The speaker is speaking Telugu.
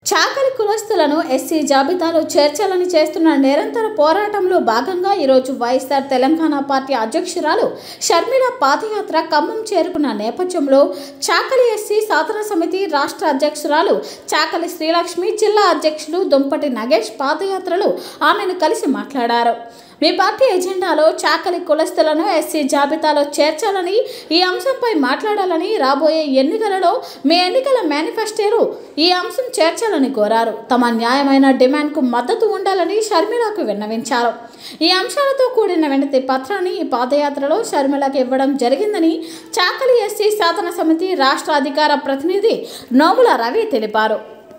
చాకలి కులస్తులను ఎస్సీ జాబితాలో చేర్చాలని చేస్తున్న నిరంతర పోరాటంలో భాగంగా ఈరోజు వైఎస్ఆర్ తెలంగాణ పార్టీ అధ్యక్షురాలు షర్మిల పాదయాత్ర ఖమ్మం చేరుకున్న నేపథ్యంలో చాకలి ఎస్సీ సాధన సమితి రాష్ట్ర అధ్యక్షురాలు చాకలి శ్రీలక్ష్మి జిల్లా అధ్యక్షులు దుంపటి నగేష్ పాదయాత్రలు ఆమెను కలిసి మాట్లాడారు మీ పార్టీ ఎజెండాలో చాకలి కులస్తులను ఎస్సీ జాబితాలో చేర్చాలని ఈ అంశంపై మాట్లాడాలని రాబోయే ఎన్నికలలో మీ ఎన్నికల మేనిఫెస్టోలో ఈ అంశం చేర్చాలని కోరారు తమ న్యాయమైన డిమాండ్కు మద్దతు ఉండాలని షర్మిలకు విన్నవించారు ఈ అంశాలతో కూడిన వినతి పత్రాన్ని ఈ పాదయాత్రలో షర్మిలకు ఇవ్వడం జరిగిందని చాకలి ఎస్సీ సాధన సమితి రాష్ట్ర అధికార ప్రతినిధి నోముల రవి తెలిపారు